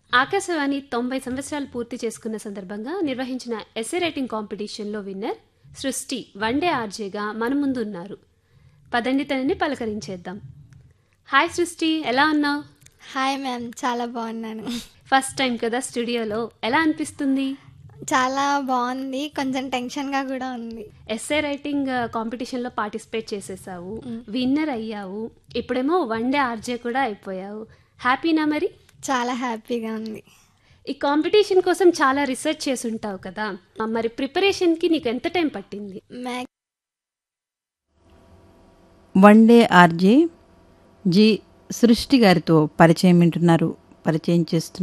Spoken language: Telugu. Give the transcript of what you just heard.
ఆకాశవాణి తొంభై సంవత్సరాలు పూర్తి చేసుకున్న సందర్భంగా నిర్వహించిన ఎస్ఏ రైటింగ్ కాంపిటీషన్లో విన్నర్ సృష్టి వన్డే ఆర్జేగా మన ముందు ఉన్నారు పదండి తనని పలకరించేద్దాం హాయ్ సృష్టి ఎలా ఉన్నావు హాయ్ మ్యామ్ చాలా బాగున్నాను ఫస్ట్ టైం కదా స్టూడియోలో ఎలా అనిపిస్తుంది చాలా బాగుంది కొంచెం టెన్షన్గా కూడా ఉంది ఎస్ఏ రైటింగ్ కాంపిటీషన్లో పార్టిసిపేట్ చేసేసావు విన్నర్ అయ్యావు ఇప్పుడేమో వన్ డే ఆర్జే కూడా అయిపోయావు హ్యాపీనా మరి చాలా హ్యాపీగా ఉంది ఈ కాంపిటీషన్ కోసం చాలా రీసెర్చ్ చేసి ఉంటావు కదా మరి ప్రిపరేషన్కి నీకు ఎంత టైం పట్టింది మ్యాక్ వన్ డే ఆర్జే జి సృష్టి గారితో పరిచయం వింటున్నారు పరిచయం చేస్తున్నారు